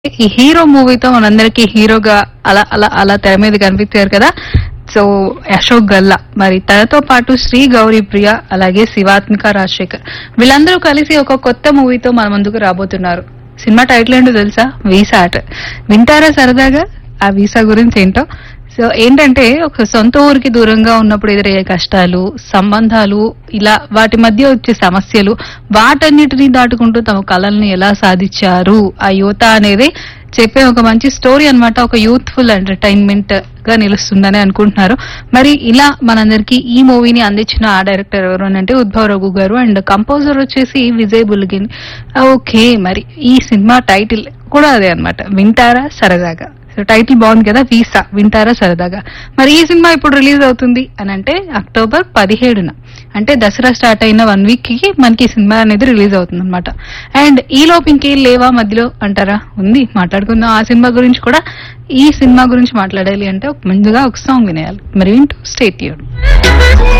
ఈ హీరో మూవీతో మనందరికీ హీరోగా అలా అలా అలా తెర మీద కనిపించారు కదా సో అశోక్ గల్లా మరి తనతో పాటు శ్రీ గౌరీ ప్రియ అలాగే శివాత్మిక రాజశేఖర్ వీళ్ళందరూ కలిసి ఒక కొత్త మూవీతో మన ముందుకు రాబోతున్నారు సినిమా టైటిల్ ఏంటో తెలుసా వీసా ఆట వింటారా సరదాగా ఆ వీసా గురించి ఏంటో సో ఏంటంటే ఒక సొంత ఊరికి దూరంగా ఉన్నప్పుడు ఎదురయ్యే కష్టాలు సంబంధాలు ఇలా వాటి మధ్య వచ్చే సమస్యలు వాటన్నిటిని దాటుకుంటూ తమ కళల్ని ఎలా సాధించారు ఆ యువత అనేది చెప్పే ఒక మంచి స్టోరీ అన్నమాట ఒక యూత్ఫుల్ ఎంటర్టైన్మెంట్ గా నిలుస్తుందని అనుకుంటున్నారు మరి ఇలా మనందరికి ఈ మూవీని అందించిన ఆ డైరెక్టర్ ఎవరు అని అంటే ఉద్భవ్ రఘు గారు అండ్ కంపోజర్ వచ్చేసి విజయ్ బుల్గిన్ ఓకే మరి ఈ సినిమా టైటిల్ కూడా అదే అన్నమాట వింటారా సరదాగా సో టైటిల్ బాగుంది కదా వీసా వింటారా సరదాగా మరి ఈ సినిమా ఇప్పుడు రిలీజ్ అవుతుంది అని అంటే అక్టోబర్ పదిహేడున అంటే దసరా స్టార్ట్ అయిన వన్ వీక్ కి మనకి ఈ సినిమా అనేది రిలీజ్ అవుతుంది అనమాట అండ్ ఈ లోపు ఇంకేం లేవా మధ్యలో అంటారా ఉంది మాట్లాడుకుందాం ఆ సినిమా గురించి కూడా ఈ సినిమా గురించి మాట్లాడాలి అంటే ఒక- ముందుగా ఒక సాంగ్ వినేయాలి మరి వింటూ స్టేట్